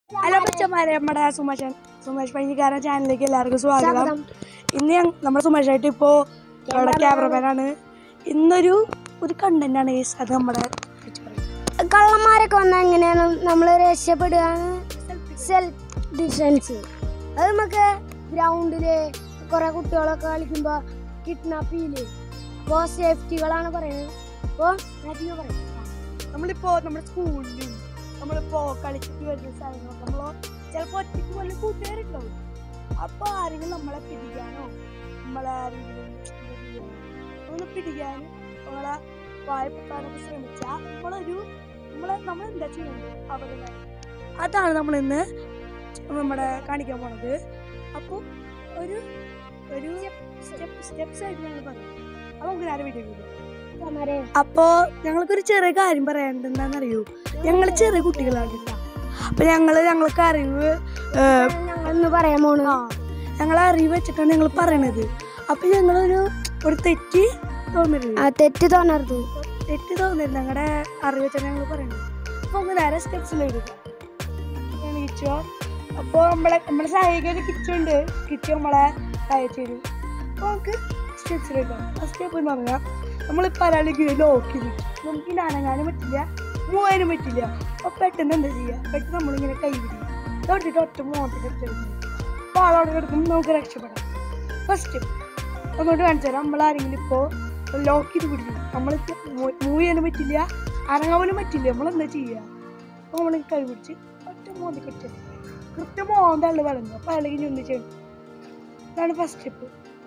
Hello പച്ചമാരെ നമ്മുടെ സുമേഷ് സുമേഷ് പഞ്ഞിക്കാരൻ ചാനലിലേക്ക് എല്ലാവർക്കും സ്വാഗതം ഇന്ന് ഞങ്ങ- നമ്മുടെ സുമേഷായിട്ട് ഇപ്പോൾ ഇവിടെ ക്യാമറമാനാണ് ഇന്നൊരു ഒരു കണ്ടന്റ് ആണ് guys. അത് നമ്മുടെ കള്ളന്മാരൊക്കെ വന്നാൽ എങ്ങനെയാണ് നമ്മൾ രക്ഷപ്പെടുക സെൽഫ് ഡിഫൻസ് അത് നമുക്ക് ഗ്രൗണ്ടില് കുറെ കുട്ടികളൊക്കെ കളിക്കുമ്പോ കിഡ്നാപ്പ് ചെയ്യില്ലേ അപ്പോൾ സേഫ്റ്റികളാണ് പറയുന്നത് അപ്പോൾ മാത്യു പറയും നമ്മളിപ്പോ നമ്മുടെ സ്കൂളിലും നമ്മളിപ്പോ കളിച്ചിട്ട് വരുന്ന സ്ഥലങ്ങളൊക്കെ നമ്മളോ ചിലപ്പോ ഒറ്റയ്ക്ക് പോലെ കൂട്ടുകാരുണ്ടാവും അപ്പൊ ആരെങ്കിലും നമ്മളെ പിടിക്കാനോ നമ്മളെ ആരെങ്കിലും എന്താ ചെയ്യാ, ഒന്ന് പിടിക്കാനും നമ്മളെ വായ്പത്താനൊക്കെ ശ്രമിച്ചാൽ നമ്മളൊരു നമ്മളെ നമ്മൾ എന്താ ചെയ്യുന്നത് അപകടം അതാണ് നമ്മൾ ഇന്ന് നമ്മുടെ കാണിക്കാൻ പോണത് അപ്പോൾ ഒരു ഒരു സ്റ്റെപ്പ് സ്റ്റെപ്സ് ആയിട്ട് ഞങ്ങൾ പറയും അപ്പൊ നമുക്ക് നേരെ വീട്ടിൽ കള്ളന്മാരെ അപ്പോ ഞങ്ങൾക്കൊരു ചെറിയ കാര്യം പറയാനുണ്ട് എന്താണെന്നറിയോ ഞങ്ങൾ ചെറിയ കുട്ടികളാണ് കേട്ടോ അപ്പൊ ഞങ്ങള് ഞങ്ങൾക്ക് അറിവ് ഏഹ്, ഞങ്ങളൊന്ന് പറയാൻ പോണു ആ ഞങ്ങളെ അറിവ് വെച്ചിട്ടാണ് ഞങ്ങൾ പറയണത് അപ്പൊ ഞങ്ങളൊരു ഒരു തെറ്റ് തോന്നരുത് ആ തെറ്റ് തോന്നരുത് തെറ്റ് തോന്നരുത് ഞങ്ങളുടെ അറിവ് വെച്ചാണ് ഞങ്ങൾ പറയുന്നത് അപ്പൊ നമുക്ക് നേരെ സ്റ്റെപ്സിലേക്ക് കിച്ചോ അപ്പോൾ നമ്മളെ നമ്മളെ സഹായിക്കാൻ ഒരു കിച്ചുണ്ട് കിച്ചു നമ്മളെ സഹായിച്ചു തരും അപ്പോൾ നമുക്ക് സ്റ്റെപ്സിലേക്ക് ആ സ്റ്റെപ്പ് എന്ന് പറഞ്ഞാൽ നമ്മളിപ്പോൾ ഒരാളേക്ക് ലോക്ക് ചെയ്തു നമുക്ക് ഇനി അനങ്ങാനും പറ്റില്ല മൂവാനും പറ്റില്ല അപ്പോൾ പെട്ടെന്ന് എന്താ ചെയ്യുക പെട്ടെന്ന് നമ്മളിങ്ങനെ കൈ പിടിക്കും തൊട്ടിട്ട് ഒറ്റ മോട്ടർ എടുത്തെടുക്കും അപ്പോൾ ആളവിടെ കിടക്കുമ്പോൾ നമുക്ക് രക്ഷപ്പെടാം ഫസ്റ്റ് ഒന്നുകൂടി കാണിച്ചു തരാം നമ്മളാരെങ്കിലും ഇപ്പോൾ ലോക്ക് ചെയ്ത് പിടിക്കും നമ്മളിപ്പോൾ മൂവ് ചെയ്യാനും പറ്റില്ല അനങ്ങാൻ പോലും പറ്റില്ല നമ്മളെന്താ ചെയ്യുക അപ്പോൾ നമ്മൾ കൈ പിടിച്ച് ഒറ്റ മോന്തി കെട്ടി കൃത്യം മോന്താള് വളർന്നു അപ്പോൾ അയാളേക്ക് ഞൊന്നി ചെയ്യണം ഇതാണ് ഫസ്റ്റ് സ്റ്റെപ്പ്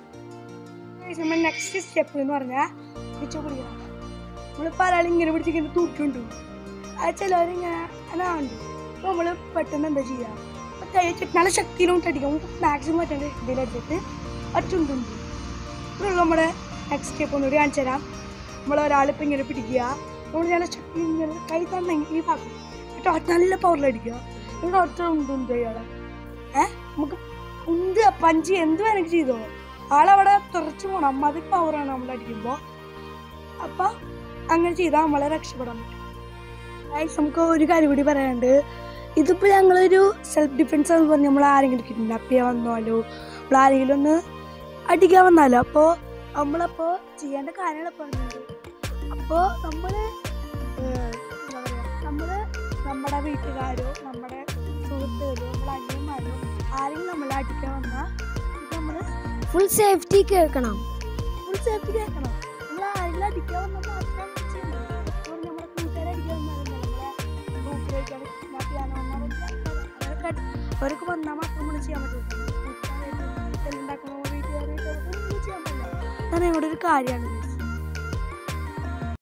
നമ്മൾ നെക്സ്റ്റ് സ്റ്റെപ്പ് എന്ന് പറഞ്ഞാൽ പിടിച്ചു പിടിക്കണം നമ്മളിപ്പോൾ ഒരാൾ ഇങ്ങനെ പിടിച്ചിങ്ങനെ തൂക്കിയുണ്ട് ആ ചിലവരിങ്ങനെ അങ്ങനെ ഉണ്ട് അപ്പോൾ നമ്മൾ പെട്ടെന്ന് എന്താ ചെയ്യുക അപ്പോൾ കൈ വെച്ചിട്ട് നല്ല ശക്തിയിലും അടിക്കും മാക്സിമം പറ്റേണ്ട ഇതിലെടുത്തിട്ട് ഒറ്റുണ്ടുണ്ട് ഇത്രയുള്ള നമ്മുടെ നെക്സ്റ്റ് സ്റ്റെപ്പ് ഒന്നുകൂടി കാണിച്ചു തരാം നമ്മൾ ഒരാളിപ്പോൾ ഇങ്ങനെ പിടിക്കുക നമ്മൾ നല്ല ശക്തി ഇങ്ങനെ കൈ തന്നെ ഈ ഭാഗം എന്നിട്ട് ഒറ്റ നല്ല പവറിലടിക്കുക എന്നിട്ട് ഒറ്റ ഉണ്ട് ഇയാളെ ഏഹ് നമുക്ക് എന്ത് പഞ്ച് എന്ത് വേണമെങ്കിൽ ചെയ്തോ ആളവിടെ തുറച്ചു പോകണം അമ്മാതി പവറാണ് നമ്മൾ അടിക്കുമ്പോൾ അപ്പം അങ്ങനെ ചെയ്താൽ നമ്മളെ രക്ഷപ്പെടാൻ പറ്റും Guys, നമുക്ക് ഒരു കാര്യം കൂടി പറയാനുണ്ട് ഇതിപ്പോൾ ഞങ്ങളൊരു സെൽഫ് ഡിഫെൻസ് എന്ന് പറഞ്ഞ് നമ്മൾ ആരെങ്കിലും കിഡ്നാപ്പ് ചെയ്യാൻ വന്നാലോ നമ്മൾ ആരെങ്കിലും ഒന്ന് അടിക്കാൻ വന്നാലോ അപ്പോൾ നമ്മളപ്പോൾ ചെയ്യേണ്ട കാര്യങ്ങൾ പറഞ്ഞത് അപ്പോൾ നമ്മൾ എന്താ പറയുക നമ്മൾ നമ്മുടെ വീട്ടുകാരോ നമ്മുടെ സുഹൃത്തുക്കളോ നമ്മുടെ അനിയന്മാരോ ആരെങ്കിലും നമ്മളെ അടിക്കാൻ വന്നാൽ നമ്മൾ ഫുൾ സേഫ്റ്റി കേൾക്കണം ഫുൾ സേഫ്റ്റി കേൾക്കണം നമ്മൾ ആരെങ്കിലും അടിക്കാൻ വന്നാൽ മാത്രമാണ് ഇത് ചെയ്യുന്നത് അപ്പോൾ നമ്മുടെ കൂട്ടുകാരെ അടിക്കാൻ വന്നാലും നമ്മളെ ഗ്രൂപ്പിലേക്കാണ് കിഡ്നാപ്പ് ചെയ്യാനോ അവരൊക്കെ അവരൊക്കെ വന്നാൽ മാത്രം നമ്മൾ ചെയ്യാൻ പറ്റുള്ളൂ കൂട്ടുകാരായിട്ട് ഉണ്ടാക്കണോ വീട്ടുകാരായിട്ട് ഒന്നും ചെയ്യാൻ പറ്റില്ല അതാണ് ഞങ്ങളുടെ ഒരു കാര്യമാണ്